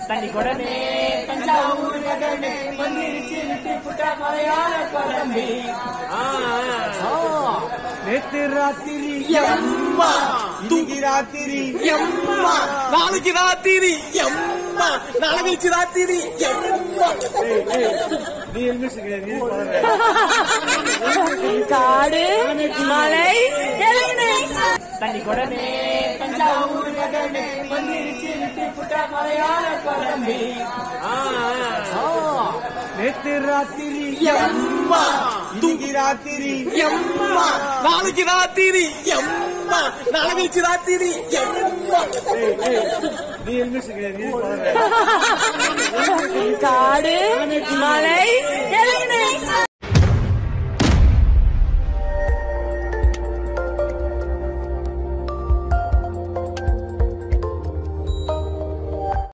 தண்ணி கொடனே தஞ்சாவூர் நகரே வந்துருச்சு விட்டு புட்டா மலையாள குழம்பி நேத்து ராத்திரி எம்மா இன்னைக்கு ராத்திரி எம்மா நாளைக்கு ராத்திரி எம்மா நாளை கழிச்சு ராத்திரி எம்மா நீ எல்மிஷன் நீ பாருங்க காடு மலை எல்லை தண்ணி கொடனே தஞ்சாவூர் நகரே வந்துருச்சு விட்டு புட்டா மலையாள குழம்பி நேத்து ராத்திரி எம்மா இன்னைக்கு ராத்திரி எம்மா நாளைக்கு ராத்திரி எம்மா நாளை கழிச்சு ராத்திரி எம்மா நீ எல்மிஷன் நீ பாருங்க காடு மலை எல்லை